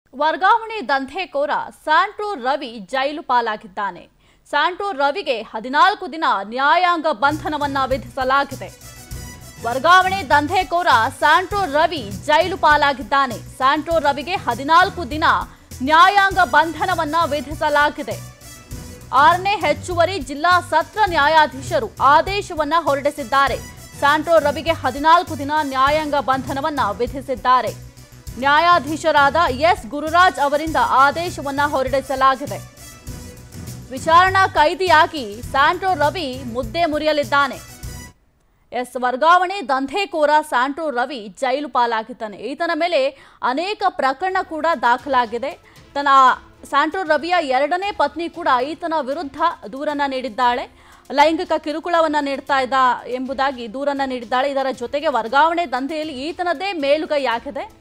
ವರ್ಗಾವಣೆ ದಂಧೆಕೋರ ಸ್ಯಾಂಟ್ರೋ ರವಿ ಜೈಲು ಪಾಲಾಗಿದ್ದಾನೆ ಸ್ಯಾಂಟ್ರೋ ರವಿಗೆ ಹದಿನಾಲ್ಕು ದಿನ ನ್ಯಾಯಾಂಗ ಬಂಧನವನ್ನ ವಿಧಿಸಲಾಗಿದೆ ವರ್ಗಾವಣೆ ದಂಧೆಕೋರ ಸ್ಯಾಂಟ್ರೋ ರವಿ ಜೈಲು ಪಾಲಾಗಿದ್ದಾನೆ ಸ್ಯಾಂಟ್ರೋ ರವಿಗೆ ಹದಿನಾಲ್ಕು ದಿನ ನ್ಯಾಯಾಂಗ ಬಂಧನವನ್ನ ವಿಧಿಸಲಾಗಿದೆ ಆರನೇ ಹೆಚ್ಚುವರಿ ಜಿಲ್ಲಾ ಸತ್ರ ನ್ಯಾಯಾಧೀಶರು ಆದೇಶವನ್ನ ಹೊರಡಿಸಿದ್ದಾರೆ ಸ್ಯಾಂಟ್ರೋ ರವಿಗೆ ಹದಿನಾಲ್ಕು ದಿನ ನ್ಯಾಯಾಂಗ ಬಂಧನವನ್ನ ವಿಧಿಸಿದ್ದಾರೆ ನ್ಯಾಯಾಧೀಶರಾದ ಎಸ್ ಗುರುರಾಜ್ ಅವರಿಂದ ಆದೇಶವನ್ನ ಹೊರಡಿಸಲಾಗಿದೆ ವಿಚಾರಣಾ ಕೈದಿಯಾಗಿ ಸ್ಯಾಂಟ್ರೋ ರವಿ ಮುದ್ದೆ ಮುರಿಯಲಿದ್ದಾನೆ ಎಸ್ ವರ್ಗಾವಣೆ ದಂಧೆಕೋರ ಸ್ಯಾಂಟ್ರೋ ರವಿ ಜೈಲು ಪಾಲಾಗಿದ್ದಾನೆ ಈತನ ಮೇಲೆ ಅನೇಕ ಪ್ರಕರಣ ಕೂಡ ದಾಖಲಾಗಿದೆ ತನ್ನ ಸ್ಯಾಂಟ್ರೋ ರವಿಯ ಎರಡನೇ ಪತ್ನಿ ಕೂಡ ಈತನ ವಿರುದ್ಧ ದೂರನ್ನ ನೀಡಿದ್ದಾಳೆ ಲೈಂಗಿಕ ಕಿರುಕುಳವನ್ನ ನೀಡ್ತಾ ಇದ್ದ ಎಂಬುದಾಗಿ ದೂರನ್ನ ನೀಡಿದ್ದಾಳೆ ಇದರ ಜೊತೆಗೆ ವರ್ಗಾವಣೆ ದಂಧೆಯಲ್ಲಿ ಈತನದ್ದೇ ಮೇಲುಗೈ ಆಗಿದೆ